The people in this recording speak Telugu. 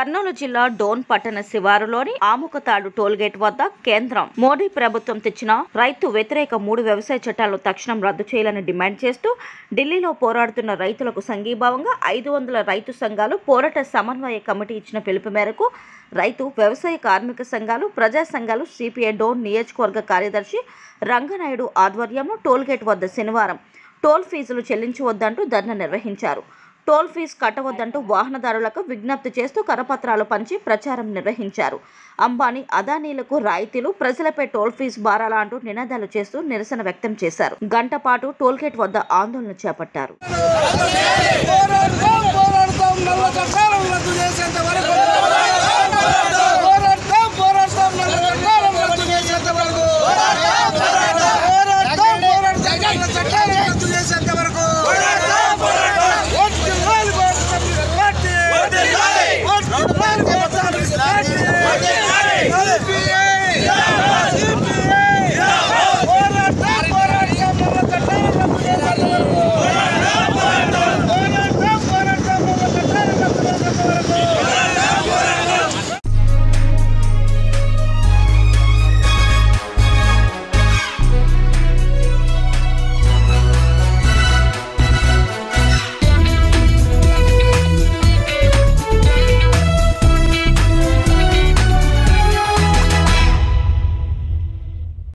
కర్నూలు జిల్లా డోన్ పట్టణ శివారులోని ఆముకతాడు టోల్గేట్ వద్ద కేంద్రం మోడీ ప్రభుత్వం తెచ్చిన రైతు వ్యతిరేక మూడు వ్యవసాయ చట్టాలను తక్షణం రద్దు చేయాలని డిమాండ్ చేస్తూ ఢిల్లీలో పోరాడుతున్న రైతులకు సంఘీభావంగా ఐదు వందల రైతు సంఘాలు పోరాట సమన్వయ కమిటీ ఇచ్చిన పిలుపు మేరకు రైతు వ్యవసాయ కార్మిక సంఘాలు ప్రజా సంఘాలు సిపిఐ డోన్ నియోజకవర్గ కార్యదర్శి రంగనాయుడు ఆధ్వర్యంలో టోల్గేట్ వద్ద శనివారం టోల్ ఫీజులు చెల్లించవద్దంటూ ధర్నా నిర్వహించారు టోల్ ఫీజు కట్టవద్దంటూ వాహనదారులకు విజ్ఞప్తి చేస్తూ కరపత్రాలు పంచి ప్రచారం నిర్వహించారు అంబానీ అదానీలకు రాయితీలు ప్రజలపై టోల్ ఫీజు భారాలా అంటూ నినాదాలు చేస్తూ నిరసన వ్యక్తం చేశారు గంట పాటు టోల్గేట్ వద్ద ఆందోళన చేపట్టారు పోరాడతాం పోరాడతాం నల్ల చట్టాల